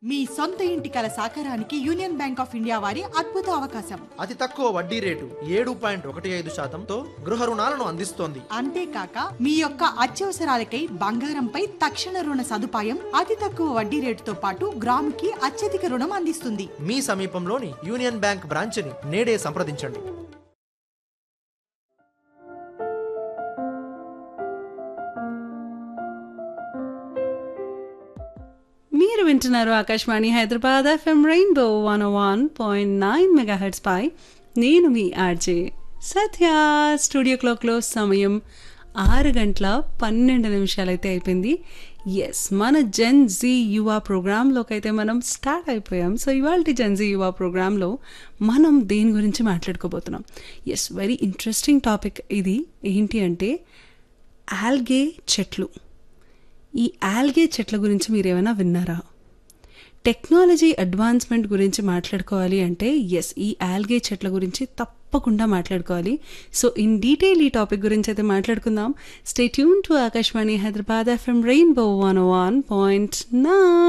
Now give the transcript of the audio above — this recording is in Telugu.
మీ సొంత ఇంటి కల సాకారానికి యూనియన్ బ్యాంక్ ఆఫ్ ఇండియా వారి అద్భుత అవకాశం అతి తక్కువ వడ్డీ రేటు ఏడు పాయింట్ ఒకటి ఐదు శాతంతో గృహ రుణాలను అందిస్తోంది అంతేకాక మీ యొక్క అత్యవసరాలకై బంగారంపై తక్షణ రుణ సదుపాయం అతి తక్కువ వడ్డీ రేటుతో పాటు గ్రాముకి అత్యధిక రుణం అందిస్తుంది మీ సమీపంలోని యూనియన్ బ్యాంక్ బ్రాంచ్ని నేడే సంప్రదించండి మీరు వింటున్నారు Akashvani Hyderabad FM rainbow one one point nine mega heads పై నేను మీ ఆర్జే సత్య స్టూడియో క్లాక్లో సమయం ఆరు గంటల పన్నెండు నిమిషాలైతే అయిపోయింది ఎస్ మన జెన్ జీ యువ ప్రోగ్రాంలోకి అయితే మనం స్టార్ట్ అయిపోయాం సో ఇవాళ జెన్ జీ యువ ప్రోగ్రాంలో మనం దేని గురించి మాట్లాడుకోబోతున్నాం ఎస్ వెరీ ఇంట్రెస్టింగ్ టాపిక్ ఇది ఏంటి అంటే ఆల్గే చెట్లు ఈ ఆల్గే చెట్ల గురించి మీరు ఏమైనా విన్నారా టెక్నాలజీ అడ్వాన్స్మెంట్ గురించి మాట్లాడుకోవాలి అంటే ఎస్ ఈ ఆల్గే చెట్ల గురించి తప్పకుండా మాట్లాడుకోవాలి సో ఇన్ డీటెయిల్ ఈ టాపిక్ గురించి అయితే మాట్లాడుకుందాం stay tune to Akashvani Hyderabad FM rainbow one one point నా